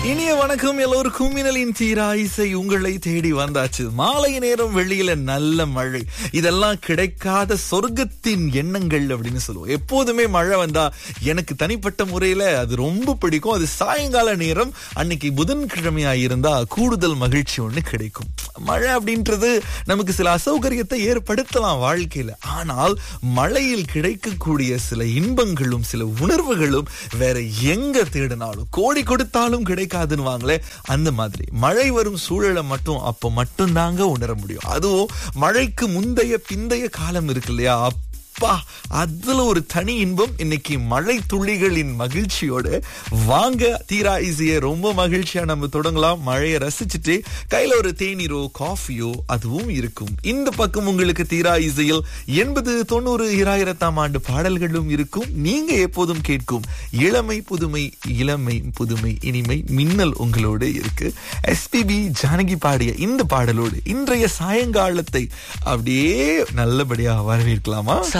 இனிய வணக்கம் எல்லோருக்கும் மின்னலின் தீரா இசை உங்களை தேடி வந்தாச்சு மாலை நேரம் வெளியில நல்ல மழை இதெல்லாம் கிடைக்காத சொர்க்கத்தின் எண்ணங்கள் அப்படின்னு சொல்லுவோம் எப்போதுமே மழை வந்தா எனக்கு தனிப்பட்ட முறையில அது ரொம்ப பிடிக்கும் அது சாயங்கால நேரம் அன்னைக்கு புதன்கிழமையா இருந்தா கூடுதல் மகிழ்ச்சி ஒண்ணு கிடைக்கும் மழை அப்படின்றது நமக்கு சில அசௌகரியத்தை ஏற்படுத்தலாம் வாழ்க்கையில ஆனால் மழையில் கிடைக்கக்கூடிய சில இன்பங்களும் சில உணர்வுகளும் வேற எங்க தேடினாலும் கோடி கொடுத்தாலும் கிடைக்காதுன்னு வாங்களே அந்த மாதிரி மழை வரும் சூழலை மட்டும் அப்போ மட்டும்தாங்க உணர முடியும் அதுவும் மழைக்கு முந்தைய பிந்தைய காலம் இருக்கு இல்லையா அப்பா அதுல ஒரு தனி இன்பம் இன்னைக்கு மழை துளிகளின் மகிழ்ச்சியோட வாங்க தீரா ஈஸிய ரொம்ப மகிழ்ச்சியா நம்ம தொடங்கலாம் மழையை ரசிச்சுட்டு கையில ஒரு தேநீரோ காஃபியோ அதுவும் இருக்கும் இந்த பக்கம் உங்களுக்கு தீரா இசையில் எண்பது தொண்ணூறு இராயிரத்தாம் ஆண்டு பாடல்களும் இருக்கும் நீங்க எப்போதும் கேட்கும் இளமை புதுமை இளமை புதுமை இனிமை மின்னல் உங்களோடு இருக்கு எஸ்பிபி ஜானகி பாடிய இந்த பாடலோடு இன்றைய சாயங்காலத்தை அப்படியே நல்லபடியா வரவேற்கலாமா